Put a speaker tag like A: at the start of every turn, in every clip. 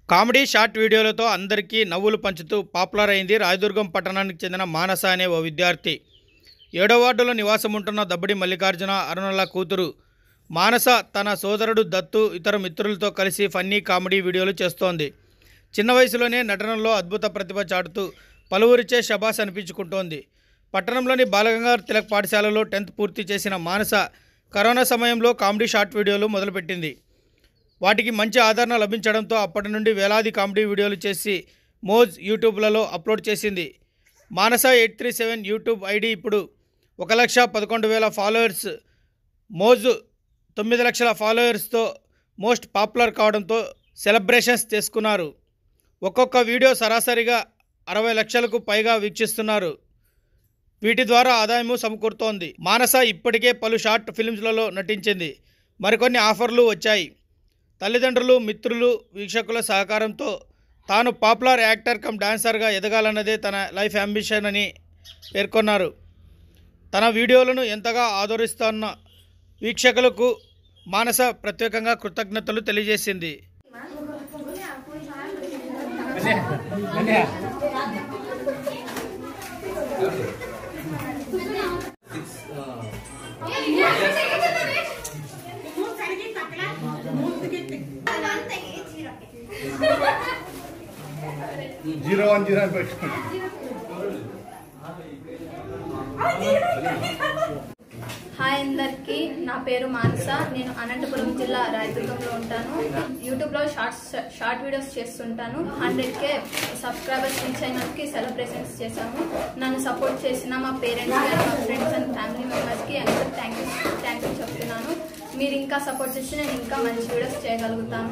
A: comedy short వీడియోలతో అందరికీ నవ్వులు పంచుతూ పాపులర్ అయింది రాయదుర్గం పట్టణానికి చెందిన మానస అనే ఓ విద్యార్థి ఏడో వార్డులో నివాసం ఉంటున్న దబ్బడి మల్లికార్జున అరుణల కూతురు మానస తన సోదరుడు దత్తు ఇతర మిత్రులతో కలిసి ఫన్నీ కామెడీ వీడియోలు చేస్తోంది చిన్న వయసులోనే నటనలో అద్భుత ప్రతిభ చాటుతూ పలువురిచే శబాస్ అనిపించుకుంటోంది పట్టణంలోని బాలగంగాధర్ తిలక్ పాఠశాలలో టెన్త్ పూర్తి చేసిన మానస కరోనా సమయంలో కామెడీ షార్ట్ వీడియోలు మొదలుపెట్టింది వాటికి మంచి ఆదరణ లభించడంతో అప్పటి నుండి వేలాది కామెడీ వీడియోలు చేసి మోజ్ యూట్యూబ్లలో అప్లోడ్ చేసింది Manasa eight three seven YouTube ID ఇప్పుడు ఒక లక్ష పదకొండు వేల ఫాలోవర్స్ మోజ్ తొమ్మిది లక్షల ఫాలోవర్స్తో మోస్ట్ పాపులర్ కావడంతో సెలబ్రేషన్స్ చేసుకున్నారు ఒక్కొక్క వీడియో సరాసరిగా అరవై లక్షలకు పైగా వీక్షిస్తున్నారు వీటి ద్వారా ఆదాయము సమకూరుతోంది మానస ఇప్పటికే పలు షార్ట్ ఫిల్మ్స్లలో నటించింది మరికొన్ని ఆఫర్లు వచ్చాయి తల్లిదండ్రులు మిత్రులు వీక్షకుల సహకారంతో తాను పాపులర్ యాక్టర్ కమ్ డాన్సర్గా ఎదగాలన్నదే తన లైఫ్ అంబిషన్ అని పేర్కొన్నారు తన వీడియోలను ఎంతగా ఆదరిస్తున్న వీక్షకులకు మానస ప్రత్యేకంగా కృతజ్ఞతలు తెలియజేసింది
B: జీరో వన్ జీరో అని పెట్టుకున్నాను
C: హాయ్ అందరికి నా పేరు మానస నేను అనంతపురం జిల్లా రాయదుర్గంలో ఉంటాను యూట్యూబ్లో షార్ట్స్ షార్ట్ వీడియోస్ చేస్తుంటాను హండ్రెడ్ కే సబ్స్క్రైబర్స్ రీచ్ అయినందుకు సెలబ్రేషన్స్ చేశాము నన్ను సపోర్ట్ చేసిన మా పేరెంట్స్ కానీ మా ఫ్రెండ్స్ అండ్ ఫ్యామిలీ మెంబర్స్కి అందరూ థ్యాంక్ యూ థ్యాంక్ యూ చెప్తున్నాను మీరు ఇంకా సపోర్ట్ చేస్తే నేను ఇంకా మంచి వీడియోస్ చేయగలుగుతాను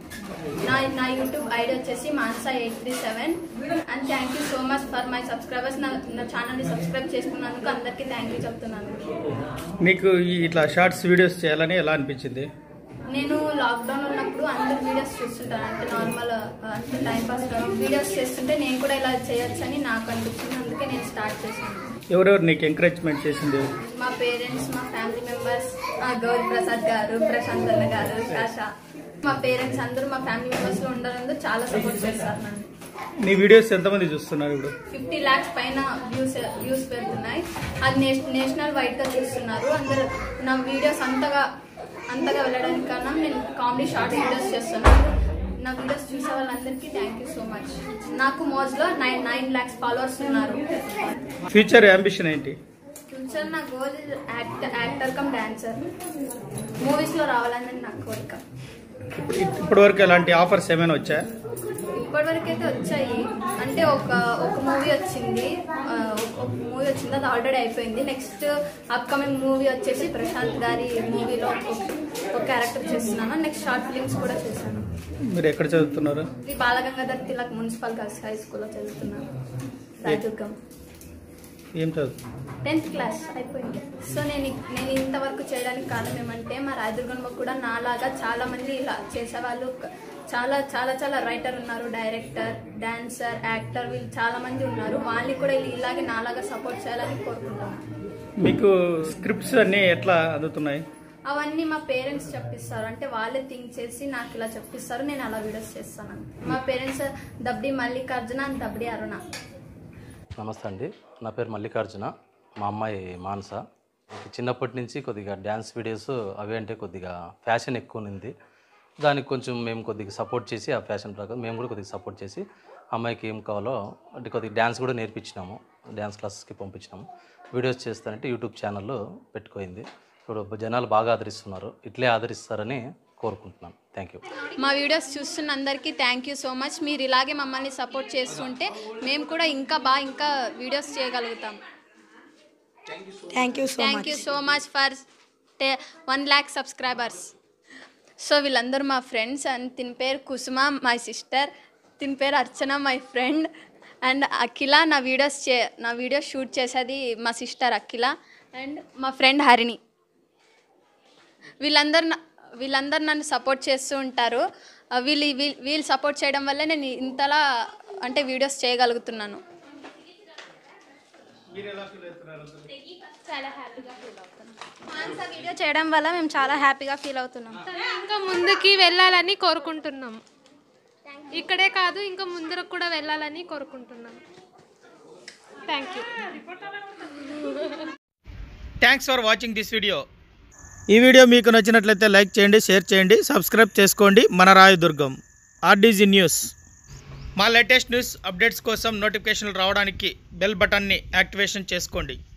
C: నా నా యూట్యూబ్ ఐడి వచ్చేసి Mansa eight three seven and thank you so much for my subscribers నా నా ఛానల్ని సబ్స్క్రైబ్ చేసుకున్నందుకు అందరికీ థ్యాంక్ యూ చెప్తున్నాను
A: నీకు ఈ ఇట్లా షార్ట్స్ వీడియోస్ చేయాలని ఎలా అనిపించింది
C: నేను లాక్డౌన్ ఉన్నప్పుడు అందరు వీడియోస్ చూస్తుంటాను అంటే నార్మల్ అంటే టైం పాస్ వీడియోస్ చేస్తుంటే నేను కూడా ఇలా చేయొచ్చు అని నాకు అనిపించింది అందుకే నేను స్టార్ట్ చేశాను
A: ఎవరెవరు నీకు ఎంకరేజ్మెంట్ చేసింది
C: మా పేరెంట్స్ మా ఫ్యామిలీ మెంబర్స్ గౌరీ ప్రసాద్ గారు ప్రశాంత్ అన్న గారు ఆశ మా పేరెంట్స్ అందరూ మా ఫ్యామిలీ మెంబర్స్ లో ఉండడంతో చాలా సపోర్ట్ చేస్తారు నన్ను
A: నీ వీడియోస్ ఎంతమంది చూస్తున్నారు ఇప్పుడు
C: ఫిఫ్టీ ల్యాక్స్ పైన వ్యూస్ వ్యూస్ పెడుతున్నాయి అది నేష్- నేషనల్ వైడ్ గా చూస్తున్నారు అందరు నా వీడియోస్ అంతగా అంతగా వెళ్ళడానికి కారణం నేను కామెడీ షార్ట్ వీడియోస్ చేస్తున్నాను నా వీడియోస్ చూసే వాళ్ళందరికీ థ్యాంక్ యూ సో మచ్ నాకు మోజ్లో నైన్ నైన్ ల్యాక్స్ ఫాలోవర్స్ ఉన్నారు
A: ఫ్యూచర్ అంబిషన్ ఏంటి
C: ఫ్యూచర్ నా goal actor actor cum dancer మూవీస్లో రావాలని నా కోరిక
A: ఇప్పుడు ఇప్పటి వరకు ఎలాంటి ఆఫర్స్ ఏమైనా వచ్చాయా
C: ఇప్పటివరకు అయితే వచ్చాయి అంటే ఒక ఒక మూవీ వచ్చింది ఆ, ఒక- ఒక మూవీ వచ్చింది అది ఆల్రెడీ అయిపోయింది నెక్స్ట్ అప్కమింగ్ మూవీ వచ్చేసి ప్రశాంత్ గారి మూవీలో ఒక క్యారెక్టర్ చేస్తున్నాను నెక్స్ట్ షార్ట్ ఫిలిమ్స్ కూడా చేశాను
A: మీరు ఎక్కడ చదువుతున్నారు
C: ఇది Balagangadhar Tilak municipal girls high స్కూల్లో చదువుతున్నాను రాయదుర్గం
A: ఏం చదువు
C: టెన్త్ క్లాస్ అయిపోయింది సో నేను నేను ఇంతవరకు చేయడానికి కారణం ఏమంటే మా రాయదుర్గంలో కూడా నాలాగా చాలా మంది ఇలా చేసేవాళ్ళు చాలా చాలా చాలా రైటర్ ఉన్నారు డైరెక్టర్ డాన్సర్ యాక్టర్ వీళ్ళు చాలా మంది ఉన్నారు వాళ్ళని కూడా వీళ్ళు ఇలాగే నాలాగా సపోర్ట్ చేయాలని కోరుకుంటున్నాను
A: మీకు స్క్రిప్ట్స్ అన్నీ ఎట్లా అందుతున్నాయి
C: అవన్నీ మా పేరెంట్స్ చెప్పిస్తారు అంటే వాళ్ళే థింక్ చేసి నాకు ఇలా చెప్పిస్తారు నేను అలా వీడియోస్ చేస్తాను మా పేరెంట్స్ దబ్డి మల్లికార్జున అండ్ దబ్డి అరుణ
D: నమస్తే అండి నా పేరు మల్లికార్జున మా అమ్మాయి మానస చిన్నప్పటి నుంచి కొద్దిగా డ్యాన్స్ వీడియోస్ అవి అంటే కొద్దిగా ఫ్యాషన్ ఎక్కువ ఉంది దానికి కొంచెం మేము కొద్దిగా సపోర్ట్ చేసి ఆ ఫ్యాషన్ ప్రకారం మేము కూడా కొద్దిగా సపోర్ట్ చేసి అమ్మాయికి ఏం కావాలో అంటే కొద్దిగా డ్యాన్స్ కూడా నేర్పించినాము డ్యాన్స్ క్లాసెస్కి పంపించినాము వీడియోస్ చేస్తానంటే యూట్యూబ్ ఛానల్లో పెట్టుకోయింది ఇప్పుడు జనాలు బాగా ఆదరిస్తున్నారు ఇట్లే ఆదరిస్తారని కోరుకుంటున్నాను థ్యాంక్ యూ
C: మా వీడియోస్ చూస్తున్న అందరికీ థ్యాంక్ యూ సో మచ్ మీరు ఇలాగే మమ్మల్ని సపోర్ట్ చేస్తుంటే మేము కూడా ఇంకా బాగా ఇంకా వీడియోస్ చేయగలుగుతాం
E: thank you so
C: thank you so much for one lakh subscribers so వీళ్ళందరూ మా ఫ్రెండ్స్ అండ్ తిని పేరు కుసుమ మై సిస్టర్ తిని పేరు Archana my friend and Akhila నా వీడియోస్ చే నా వీడియోస్ షూట్ చేసేది మా సిస్టర్ అఖిల అండ్ మా ఫ్రెండ్ హరిణి వీళ్ళందరూ నా- వీళ్ళందరూ నన్ను సపోర్ట్ చేస్తూ ఉంటారు ఆ, వీళ్ళు వీళ్ళు వీళ్ళు సపోర్ట్ చేయడం వల్లే నేను ఇంతలా అంటే వీడియోస్ చేయగలుగుతున్నాను చాలా హ్యాపీగా ఫీల్ అవుతున్నాను
E: మానస వీడియో చేయడం వల్ల మేము చాలా హ్యాపీగా ఫీల్ అవుతున్నాం
F: ఇంకా ముందుకి వెళ్ళాలని కోరుకుంటున్నాం ఇక్కడే కాదు ఇంకా ముందరకు కూడా వెళ్ళాలని కోరుకుంటున్నాను thank you
A: thanks for watching this video ఈ వీడియో మీకు నచ్చినట్లయితే లైక్ చేయండి షేర్ చేయండి సబ్స్క్రైబ్ చేసుకోండి మన రాయదుర్గం ఆర్డీజీ న్యూస్ మా లేటెస్ట్ న్యూస్ అప్డేట్స్ కోసం నోటిఫికేషన్లు రావడానికి బెల్ బటన్ని యాక్టివేషన్ చేసుకోండి